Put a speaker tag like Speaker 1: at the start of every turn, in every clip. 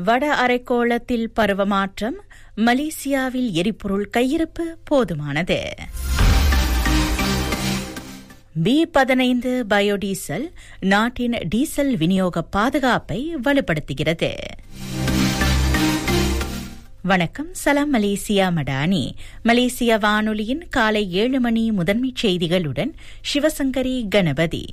Speaker 1: வட அரைக்கோளத்தில் பருவமாற்றம் மலேசியாவில் எரிபொருள் கையிருப்பு போதுமானது பி பதினைந்து பயோடீசல் நாட்டின் டீசல் விநியோக பாதுகாப்பை வலுப்படுத்துகிறது வணக்கம் சலாம் மலேசியா மடானி மலேசிய வானொலியின் காலை ஏழு மணி முதன்மைச் செய்திகளுடன் சிவசங்கரி கணபதி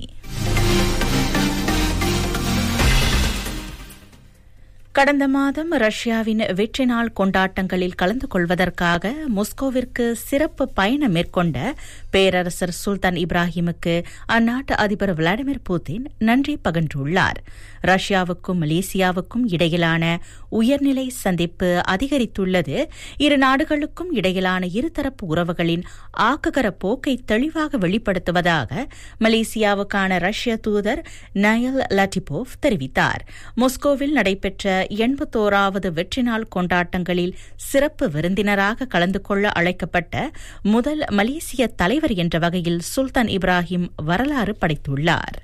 Speaker 1: கடந்த மாதம் ரஷ்யாவின் வெற்றி நாள் கொண்டாட்டங்களில் கலந்து கொள்வதற்காக மொஸ்கோவிற்கு சிறப்பு பயணம் மேற்கொண்ட பேரரசர் சுல்தான் இப்ராஹிமுக்கு அந்நாட்டு அதிபர் விளாடிமிர் புதின் நன்றி பகிர்ந்துள்ளார் ரஷ்யாவுக்கும் மலேசியாவுக்கும் இடையிலான உயர்நிலை சந்திப்பு அதிகரித்துள்ளது இரு நாடுகளுக்கும் இடையிலான இருதரப்பு உறவுகளின் ஆக்ககர போக்கை தெளிவாக வெளிப்படுத்துவதாக மலேசியாவுக்கான ரஷ்ய தூதர் நயல் லட்டிபோவ் தெரிவித்தார் மொஸ்கோவில் நடைபெற்ற எண்பத்தோராவது வெற்றி நாள் கொண்டாட்டங்களில் சிறப்பு விருந்தினராக கலந்து கொள்ள அழைக்கப்பட்ட முதல் மலேசிய தலைவர் என்ற வகையில் சுல்தான் இப்ராஹிம் வரலாறு படைத்துள்ளார்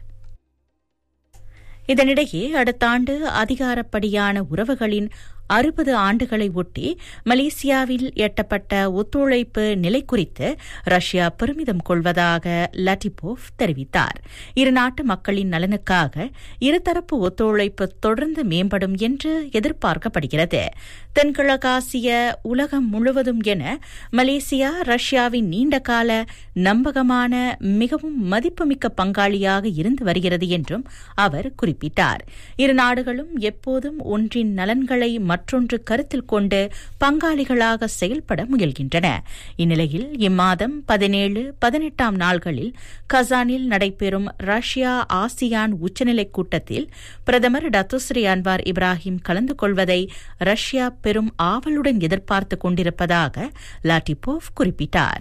Speaker 1: இதனிடையே அடுத்த ஆண்டு அதிகாரப்படியான உறவுகளின் அறுபது ஆண்டுகளை ஒட்டி மலேசியாவில் எட்டப்பட்ட ஒத்துழைப்பு நிலை குறித்து ரஷ்யா பெருமிதம் கொள்வதாக லட்டிபோவ் தெரிவித்தார் இரு நாட்டு மக்களின் நலனுக்காக இருதரப்பு ஒத்துழைப்பு தொடர்ந்து மேம்படும் என்று எதிர்பார்க்கப்படுகிறது தென்கிழக்காசிய உலகம் முழுவதும் என மலேசியா ரஷ்யாவின் நீண்டகால நம்பகமான மிகவும் மதிப்புமிக்க பங்காளியாக இருந்து வருகிறது என்றும் அவர் குறிப்பிட்டார் இரு நாடுகளும் எப்போதும் ஒன்றின் நலன்களை மற்றொன்று கருத்தில் கொண்டு பங்காளிகளாக செயல்பட முயல்கின்றன இந்நிலையில் இம்மாதம் பதினேழு பதினெட்டாம் நாள்களில் கசானில் நடைபெறும் ரஷ்யா ஆசியான் உச்சநிலைக் கூட்டத்தில் பிரதமர் டத்துஸ்ரீ அன்வார் இப்ராஹிம் கலந்து கொள்வதை ரஷ்யா பெரும் ஆவலுடன் எதிர்பார்த்துக் கொண்டிருப்பதாக லாட்டிபோவ் குறிப்பிட்டார்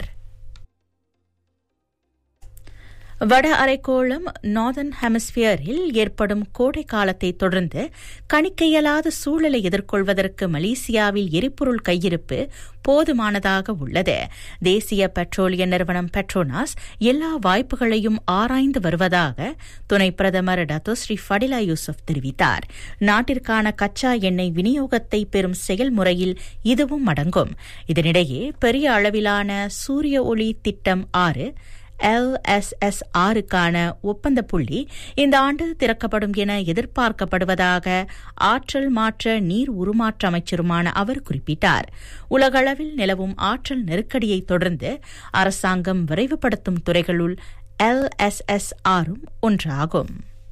Speaker 1: வட அரைக்கோளம் நார்தன் ஹெமஸ்பியரில் ஏற்படும் கோடை காலத்தை தொடர்ந்து கணிக்க இயலாத சூழலை எதிர்கொள்வதற்கு மலேசியாவில் எரிபொருள் கையிருப்பு போதுமானதாக உள்ளது தேசிய பெட்ரோலிய நிறுவனம் பெட்ரோனாஸ் எல்லா வாய்ப்புகளையும் ஆராய்ந்து வருவதாக துணை பிரதமர் டத்தோஸ்ரீ ஃபடிலா யூசுப் தெரிவித்தார் நாட்டிற்கான கச்சா எண்ணெய் விநியோகத்தை பெறும் செயல்முறையில் இதுவும் அடங்கும் இதனிடையே பெரிய அளவிலான சூரிய ஒளி திட்டம் ஆறு எல்எஸ்எஸ் ஆறுக்கான ஒப்பந்த புள்ளி இந்த ஆண்டு திறக்கப்படும் என எதிர்பார்க்கப்படுவதாக ஆற்றல் மாற்ற நீர் உருமாற்ற அமைச்சருமான அவர் குறிப்பிட்டார் உலகளவில் நிலவும் ஆற்றல் நெருக்கடியை தொடர்ந்து அரசாங்கம் விரைவுபடுத்தும் துறைகளுள் எல்எஸ்எஸ் ஆறும் ஒன்றாகும்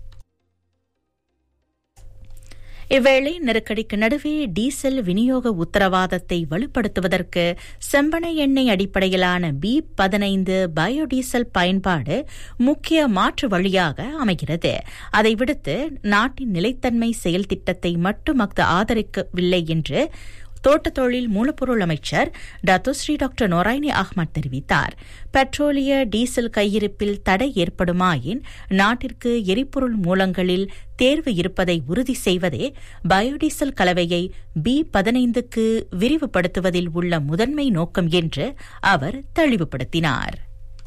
Speaker 1: இவ்வேளை நெருக்கடிக்கு நடுவே டீசல் விநியோக உத்தரவாதத்தை வலுப்படுத்துவதற்கு செம்பனை எண்ணெய் அடிப்படையிலான பி பதினைந்து பயோடீசல் பயன்பாடு முக்கிய மாற்று வழியாக அமைகிறது அதை விடுத்து நாட்டின் நிலைத்தன்மை செயல் திட்டத்தை மட்டும் அஃது ஆதரிக்கவில்லை என்று தோட்டத் தொழில் மூலப்பொருள் அமைச்சர் டத்துஸ்ரீ டாக்டர் நொராய்னி அஹ்மத் தெரிவித்தார் பெட்ரோலிய டீசல் கையிருப்பில் தடை ஏற்படுமாயின் நாட்டிற்கு எரிபொருள் மூலங்களில் தேர்வு இருப்பதை உறுதி செய்வதே பயோடீசல் கலவையை பி பதினைந்துக்கு விரிவுபடுத்துவதில் உள்ள முதன்மை நோக்கம் என்று அவர் தெளிவுபடுத்தினார்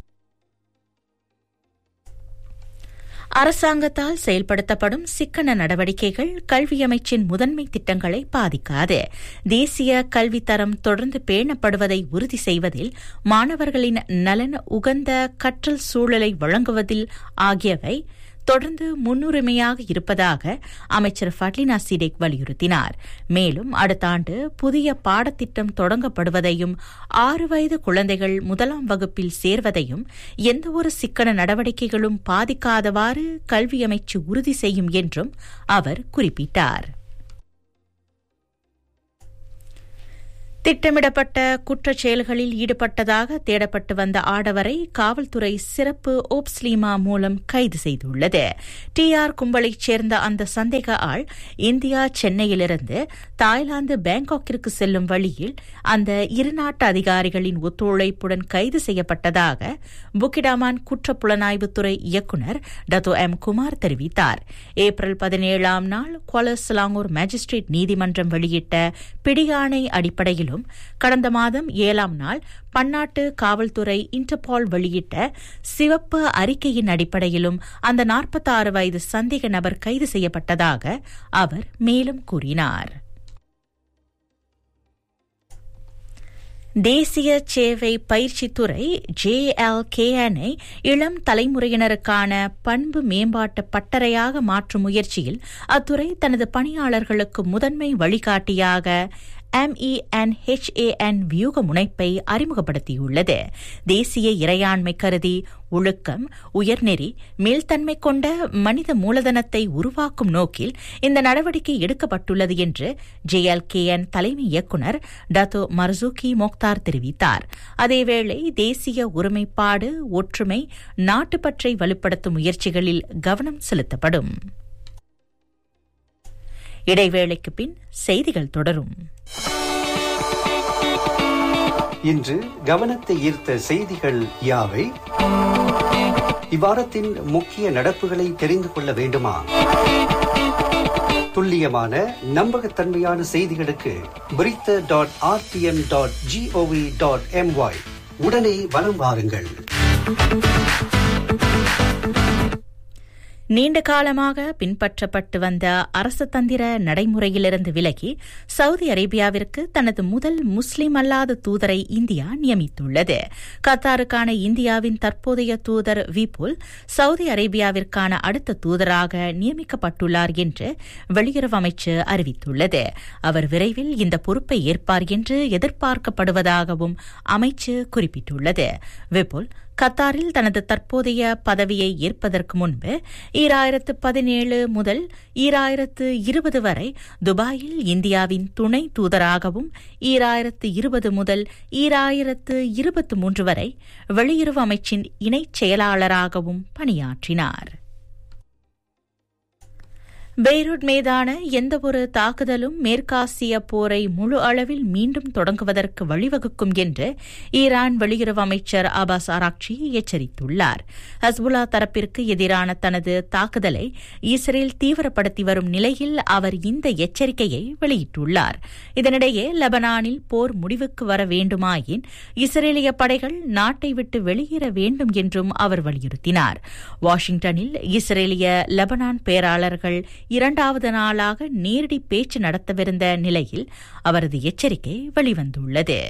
Speaker 1: அரசாங்கத்தால் செயல்படுத்தப்படும் சிக்கன நடவடிக்கைகள் கல்வி அமைச்சின் முதன்மை திட்டங்களை பாதிக்காது தேசிய கல்வித்தரம் தொடர்ந்து பேணப்படுவதை உறுதி செய்வதில் மாணவர்களின் நலன் உகந்த கற்றல் சூழலை வழங்குவதில் ஆகியவை தொடர்ந்து முன்னுரிமையாக இருப்பதாக அமைச்சர் ஃபட்லினா சிடேக் வலியுறுத்தினார் மேலும் அடுத்த ஆண்டு புதிய பாடத்திட்டம் தொடங்கப்படுவதையும் ஆறு வயது குழந்தைகள் முதலாம் வகுப்பில் சேர்வதையும் எந்தவொரு சிக்கன நடவடிக்கைகளும் பாதிக்காதவாறு கல்வி அமைச்சு உறுதி செய்யும் என்றும் அவர் குறிப்பிட்டார் திட்டமிடப்பட்ட குற்றச் செயல்களில் ஈடுபட்டதாக தேடப்பட்டு வந்த ஆடவரை காவல்துறை சிறப்பு ஓப்ஸ்லீமா மூலம் கைது செய்துள்ளது டி ஆர் கும்பலைச் சேர்ந்த அந்த சந்தேக ஆள் இந்தியா சென்னையிலிருந்து தாய்லாந்து பேங்காக்கிற்கு செல்லும் வழியில் அந்த இருநாட்டு அதிகாரிகளின் ஒத்துழைப்புடன் கைது செய்யப்பட்டதாக புக்கிடாமான் குற்றப்புலனாய்வுத்துறை இயக்குநர் டத்தோ எம் குமார் தெரிவித்தார் ஏப்ரல் பதினேழாம் நாள் குவாலஸ்லாங்கூர் மேஜிஸ்ட்ரேட் நீதிமன்றம் வெளியிட்ட பிடியாணை அடிப்படையிலும் கடந்த மாதம் ஏழாம் நாள் பன்னாட்டு காவல்துறை இன்டர்பால் வெளியிட்ட சிவப்பு அறிக்கையின் அடிப்படையிலும் அந்த நாற்பத்தாறு வயது சந்தேக நபர் கைது செய்யப்பட்டதாக அவர் மேலும் கூறினார் தேசிய சேவை பயிற்சித்துறை ஜேஎல்கேஎனை இளம் தலைமுறையினருக்கான பண்பு மேம்பாட்டு பட்டறையாக மாற்றும் முயற்சியில் அத்துறை தனது பணியாளர்களுக்கு முதன்மை வழிகாட்டியாக எம்இஎன்ஹெச்ஏஎன் வியூக முனைப்பை அறிமுகப்படுத்தியுள்ளது தேசிய இறையாண்மை கருதி ஒழுக்கம் உயர்நெறி மேல்தன்மை கொண்ட மனித மூலதனத்தை உருவாக்கும் நோக்கில் இந்த நடவடிக்கை எடுக்கப்பட்டுள்ளது என்று ஜேஎல்கேஎன் தலைமை இயக்குநர் டத்தோ மர்சூகி மோக்தார் தெரிவித்தார் அதேவேளை தேசிய ஒருமைப்பாடு ஒற்றுமை நாட்டுப்பற்றை வலுப்படுத்தும் முயற்சிகளில் கவனம் செலுத்தப்படும் இடைவேளைக்கு பின் செய்திகள் தொடரும்
Speaker 2: இன்று கவனத்தை ஈர்த்த செய்திகள் யாவை இவ்வாரத்தின் முக்கிய நடப்புகளை தெரிந்து கொள்ள வேண்டுமா துல்லியமான நம்பகத்தன்மையான செய்திகளுக்கு பிரித்த dot RTM dot GOV dot MY உடனே வலம் வாருங்கள்
Speaker 1: நீண்ட காலமாக பின்பற்றப்பட்டு வந்த அரசு தந்திர நடைமுறையிலிருந்து விலகி சவுதி அரேபியாவிற்கு தனது முதல் முஸ்லிம் அல்லாத தூதரை இந்தியா நியமித்துள்ளது கத்தாருக்கான இந்தியாவின் தற்போதைய தூதர் விபுல் சவுதி அரேபியாவிற்கான அடுத்த தூதராக நியமிக்கப்பட்டுள்ளார் என்று வெளியுறவு அமைச்சு அறிவித்துள்ளது அவர் விரைவில் இந்த பொறுப்பை ஏற்பார் என்று எதிர்பார்க்கப்படுவதாகவும் அமைச்சு குறிப்பிட்டுள்ளது விபுல் கத்தாரில் தனது தற்போதைய பதவியை ஏற்பதற்கு முன்பு ஈராயிரத்து பதினேழு முதல் ஈராயிரத்து இருபது வரை துபாயில் இந்தியாவின் துணை தூதராகவும் ஈராயிரத்து இருபது முதல் ஈராயிரத்து இருபத்தி மூன்று வரை வெளியுறவு அமைச்சின் இணைச் செயலாளராகவும் பணியாற்றினார் பெய்ரூட் மீதான எந்தவொரு தாக்குதலும் மேற்காசிய போரை முழு அளவில் மீண்டும் தொடங்குவதற்கு வழிவகுக்கும் என்று ஈரான் வெளியுறவு அமைச்சர் அபாஸ் ஆராக்சி எச்சரித்துள்ளார் ஹஸ்புல்லா தரப்பிற்கு எதிரான தனது தாக்குதலை இஸ்ரேல் தீவிரப்படுத்தி வரும் நிலையில் அவர் இந்த எச்சரிக்கையை வெளியிட்டுள்ளார் இதனிடையே லெபனானில் போர் முடிவுக்கு வர வேண்டுமாயின் இஸ்ரேலிய படைகள் நாட்டை விட்டு வெளியேற வேண்டும் என்றும் அவர் வலியுறுத்தினார் வாஷிங்டனில் இஸ்ரேலிய லெபனான் பேராளர்கள் இரண்டாவது நாளாக நேரடி பேச்சு நடத்தவிருந்த நிலையில் அவரது எச்சரிக்கை வெளிவந்துள்ளது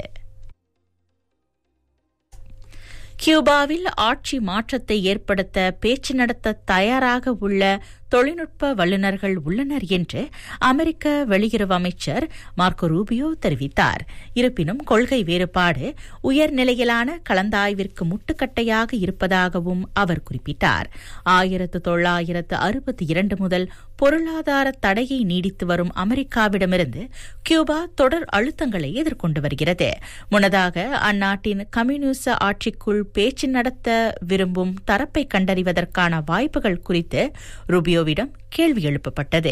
Speaker 1: கியூபாவில் ஆட்சி மாற்றத்தை ஏற்படுத்த பேச்சு நடத்த தயாராக உள்ள தொழில்நுட்ப வல்லுநர்கள் உள்ளனர் என்று அமெரிக்க வெளியுறவு அமைச்சர் மார்க்கோ ரூபியோ தெரிவித்தார் இருப்பினும் கொள்கை வேறுபாடு உயர்நிலையிலான கலந்தாய்விற்கு முட்டுக்கட்டையாக இருப்பதாகவும் அவர் குறிப்பிட்டார் ஆயிரத்து தொள்ளாயிரத்து அறுபத்தி இரண்டு முதல் பொருளாதார தடையை நீடித்து வரும் அமெரிக்காவிடமிருந்து கியூபா தொடர் அழுத்தங்களை எதிர்கொண்டு வருகிறது முன்னதாக அந்நாட்டின் கம்யூனிச ஆட்சிக்குள் பேச்சு நடத்த விரும்பும் தரப்பை கண்டறிவதற்கான வாய்ப்புகள் குறித்து ரூபியோவிடம் கேள்வி எழுப்பப்பட்டது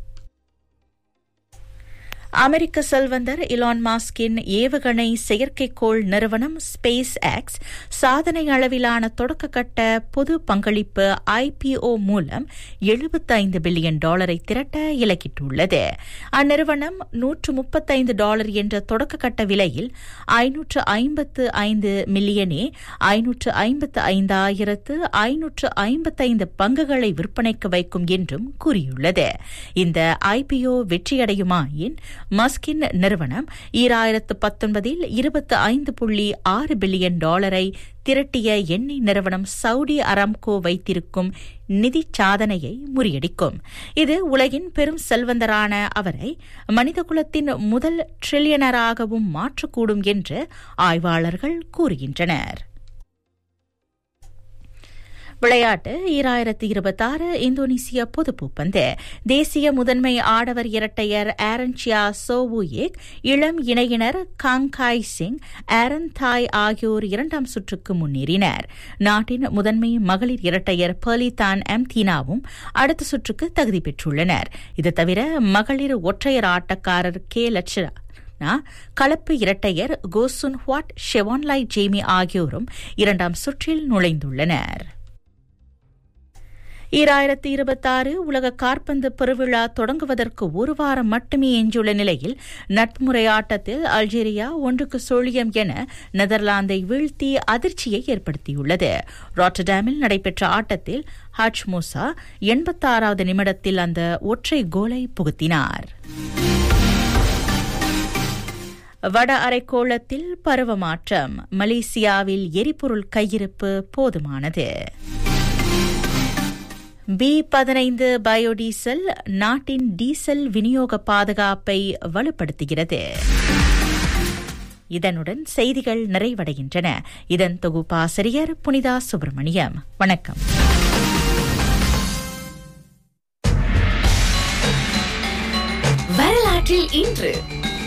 Speaker 1: அமெரிக்க செல்வந்தர் இலான் மாஸ்கின் ஏவுகணை செயற்கைக்கோள் நிறுவனம் ஸ்பேஸ் எக்ஸ் சாதனை அளவிலான தொடக்கக்கட்ட பொது பங்களிப்பு ஐபிஓ மூலம் எழுபத்தைந்து பில்லியன் டாலரை திரட்ட இலக்கிட்டுள்ளது அந்நிறுவனம் நூற்று முப்பத்தைந்து டாலர் என்ற தொடக்கக்கட்ட விலையில் ஐநூற்று ஐம்பத்து ஐந்து மில்லியனே ஐநூற்று ஐம்பத்து ஐந்தாயிரத்து ஐநூற்று ஐம்பத்தைந்து பங்குகளை விற்பனைக்கு வைக்கும் என்றும் கூறியுள்ளது இந்த ஐபிஓ வெற்றியடையுமாயின் மஸ்கின் நிறுவனம் ஈராயிரத்து பத்தொன்பதில் இருபத்தி ஐந்து புள்ளி ஆறு பில்லியன் டாலரை திரட்டிய எண்ணெய் நிறுவனம் சவுடி அரம்கோ வைத்திருக்கும் நிதி சாதனையை முறியடிக்கும் இது உலகின் பெரும் செல்வந்தரான அவரை மனிதகுலத்தின் முதல் ட்ரில்லியனராகவும் மாற்றக்கூடும் என்று ஆய்வாளர்கள் கூறுகின்றனர் விளையாட்டு ஈராயிரத்தி இருபத்தாறு இந்தோனேசிய பொதுப்பூப்பந்து தேசிய முதன்மை ஆடவர் இரட்டையர் ஆரன்சியா சோவுயேக் இளம் இணையினர் காங்காய் சிங் ஆரன் தாய் ஆகியோர் இரண்டாம் சுற்றுக்கு முன்னேறினர் நாட்டின் முதன்மை மகளிர் இரட்டையர் பர்லிதான் எம் தீனாவும் அடுத்த சுற்றுக்கு தகுதி பெற்றுள்ளனர் இது தவிர மகளிர் ஒற்றையர் ஆட்டக்காரர் கே லட்சணா கலப்பு இரட்டையர் கோசுன் ஹுவாட் ஷெவான்லாய் ஜேமி ஆகியோரும் இரண்டாம் சுற்றில் நுழைந்துள்ளனர் ஈராயிரத்தி இருபத்தாறு உலக காற்பந்து பெருவிழா தொடங்குவதற்கு ஒரு வாரம் மட்டுமே எஞ்சியுள்ள நிலையில் நட்புமுறை ஆட்டத்தில் அல்ஜீரியா ஒன்றுக்கு சோழியம் என நெதர்லாந்தை வீழ்த்தி அதிர்ச்சியை ஏற்படுத்தியுள்ளது ராட்டர்டாமில் நடைபெற்ற ஆட்டத்தில் ஹஜ் மூசா எண்பத்தாறாவது நிமிடத்தில் அந்த ஒற்றை கோலை புகுத்தினார் வட அரைக்கோளத்தில் பருவமாற்றம் மலேசியாவில் எரிபொருள் கையிருப்பு போதுமானது பி பதினைந்து பயோடீசல் நாட்டின் டீசல் விநியோக பாதுகாப்பை வலுப்படுத்துகிறது இதனுடன் செய்திகள் நிறைவடைகின்றன இதன் தொகுப்பாசிரியர் புனிதா சுப்பிரமணியம் வணக்கம்
Speaker 3: வரலாற்றில் இன்று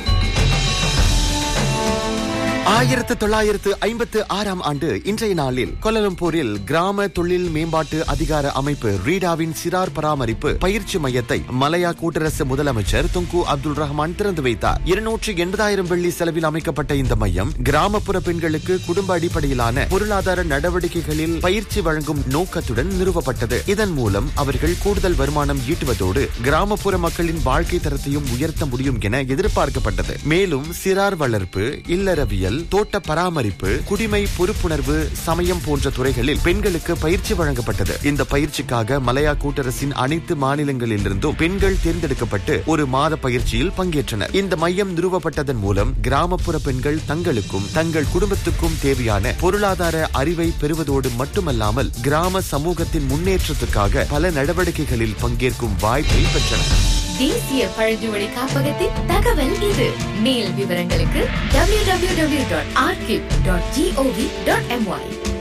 Speaker 4: ஆயிரத்து தொள்ளாயிரத்து ஐம்பத்து ஆறாம் ஆண்டு இன்றைய நாளில் கொலலம்பூரில் கிராம தொழில் மேம்பாட்டு அதிகார அமைப்பு ரீடாவின் சிறார் பராமரிப்பு பயிற்சி மையத்தை மலையா கூட்டரசு முதலமைச்சர் துங்கு அப்துல் ரஹ்மான் திறந்து வைத்தார் இருநூற்று எண்பதாயிரம் வெள்ளி செலவில் அமைக்கப்பட்ட இந்த மையம் கிராமப்புற பெண்களுக்கு குடும்ப அடிப்படையிலான பொருளாதார நடவடிக்கைகளில் பயிற்சி வழங்கும் நோக்கத்துடன் நிறுவப்பட்டது இதன் மூலம் அவர்கள் கூடுதல் வருமானம் ஈட்டுவதோடு கிராமப்புற மக்களின் வாழ்க்கை தரத்தையும் உயர்த்த முடியும் என எதிர்பார்க்கப்பட்டது மேலும் சிறார் வளர்ப்பு இல்லறவியல் தோட்ட பராமரிப்பு குடிமை பொறுப்புணர்வு சமயம் போன்ற துறைகளில் பெண்களுக்கு பயிற்சி வழங்கப்பட்டது இந்த பயிற்சிக்காக மலையா கூட்டரசின் அனைத்து மாநிலங்களிலிருந்தும் பெண்கள் தேர்ந்தெடுக்கப்பட்டு ஒரு மாத பயிற்சியில் பங்கேற்றனர் இந்த மையம் நிறுவப்பட்டதன் மூலம் கிராமப்புற பெண்கள் தங்களுக்கும் தங்கள் குடும்பத்துக்கும் தேவையான பொருளாதார அறிவை பெறுவதோடு மட்டுமல்லாமல் கிராம சமூகத்தின் முன்னேற்றத்துக்காக பல நடவடிக்கைகளில் பங்கேற்கும் வாய்ப்பை பெற்றனர்
Speaker 3: தேசிய பழங்குடி காப்பகத்தின் தகவல் இது மேல் விவரங்களுக்கு www.archive.gov.my